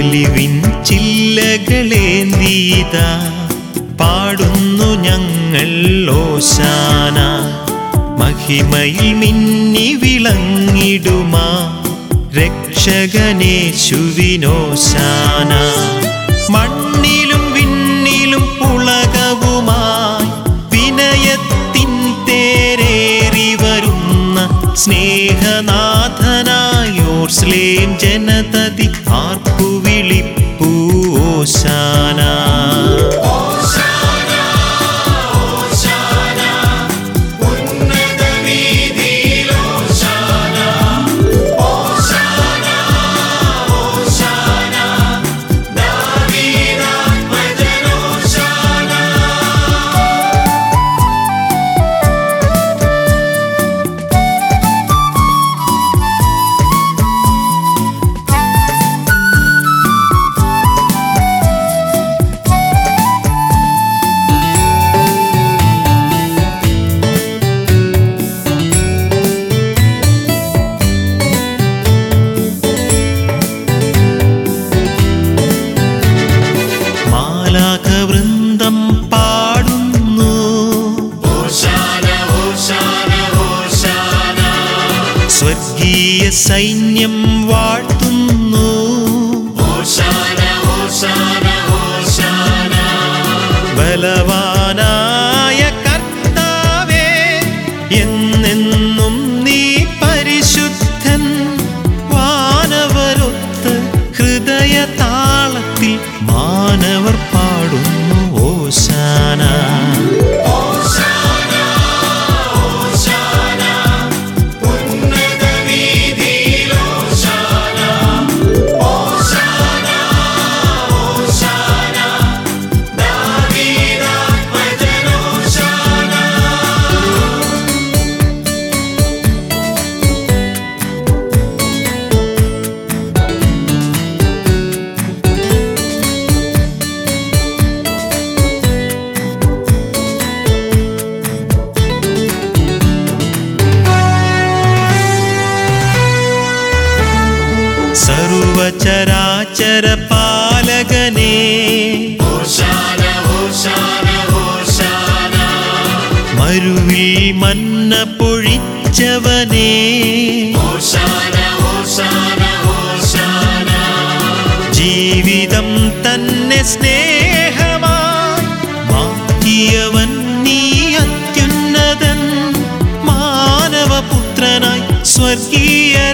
olivine ചില്ലകളേന്തീത പാടുന്നു ഞങ്ങൾ ഓശാന മഹിമയിൽ മിന്നി വിളങ്ങിടുമാ രക്ഷകനേശുവിനോശാന മണ്ണിലും വിണ്ണിലും പുളകവുമായി വിനയത്തിൻ തേരേറി വരുന്ന സ്നേഹനാഥനായോർസ്ലേം ജനതതി ആർക്കു വിളിപ്പൂ ഓശാന മാലാഖവൃന്ദം പാടുന്നു സ്വർഗീയ സൈന്യം വാഴ്ത്തുന്നു ബലവാനായ കർത്താവേ എന്നെന്നും നീ പരിശുദ്ധൻ വാനവരൊത്ത് ഹൃദയ താളത്തിൽ മാനവർ പാടുന്നു ഓശാന സർവചരാചര പാലകനേ മരുവിൽ മന്ന പൊഴിച്ചവനേ ജീവിതം തന്നെ സ്നേഹമായി മാറ്റിയവൻ നീ അത്യുന്നതൻ മാനവപുത്രനായി സ്വർഗീയ